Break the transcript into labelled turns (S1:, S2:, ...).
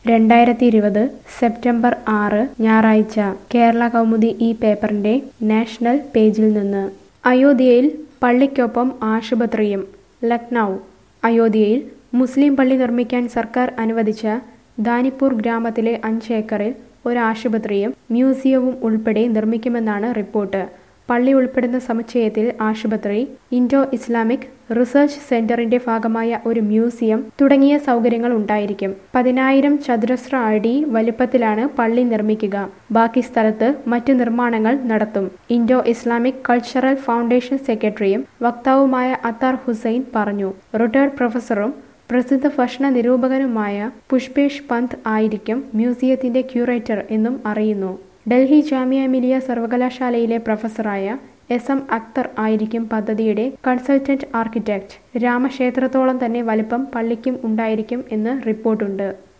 S1: രണ്ടായിരത്തി ഇരുപത് സെപ്റ്റംബർ ആറ് ഞായറാഴ്ച കേരള കൗമുദി ഈ പേപ്പറിന്റെ നാഷണൽ പേജിൽ നിന്ന് അയോധ്യയിൽ പള്ളിക്കൊപ്പം ആശുപത്രിയും ലക്നൗ അയോധ്യയിൽ മുസ്ലിം പള്ളി നിർമ്മിക്കാൻ സർക്കാർ അനുവദിച്ച ദാനിപ്പൂർ ഗ്രാമത്തിലെ അഞ്ച് ഏക്കറിൽ ഒരു ആശുപത്രിയും മ്യൂസിയവും ഉൾപ്പെടെ നിർമ്മിക്കുമെന്നാണ് റിപ്പോർട്ട് പള്ളി ഉൾപ്പെടുന്ന സമുച്ചയത്തിൽ ആശുപത്രി ഇൻഡോ ഇസ്ലാമിക് റിസർച്ച് സെന്ററിന്റെ ഭാഗമായ ഒരു മ്യൂസിയം തുടങ്ങിയ സൗകര്യങ്ങൾ ഉണ്ടായിരിക്കും പതിനായിരം ചതുരശ്ര അടി വലുപ്പത്തിലാണ് പള്ളി നിർമ്മിക്കുക ബാക്കി സ്ഥലത്ത് മറ്റു നിർമ്മാണങ്ങൾ നടത്തും ഇൻഡോ ഇസ്ലാമിക് കൾച്ചറൽ ഫൗണ്ടേഷൻ സെക്രട്ടറിയും വക്താവുമായ അത്താർ ഹുസൈൻ പറഞ്ഞു റിട്ടയർഡ് പ്രൊഫസറും പ്രസിദ്ധ ഭക്ഷണ നിരൂപകനുമായ പുഷ്പേഷ് പന്ത് ആയിരിക്കും മ്യൂസിയത്തിന്റെ ക്യൂറേറ്റർ എന്നും അറിയുന്നു ഡൽഹി ജാമിയ മിലിയ സർവകലാശാലയിലെ പ്രൊഫസറായ എസ് എം അക്തർ ആയിരിക്കും പദ്ധതിയുടെ കൺസൾട്ടന്റ് ആർക്കിടെക്ട് രാമക്ഷേത്രത്തോളം തന്നെ വലിപ്പം പള്ളിക്കും ഉണ്ടായിരിക്കും എന്ന് റിപ്പോർട്ടുണ്ട്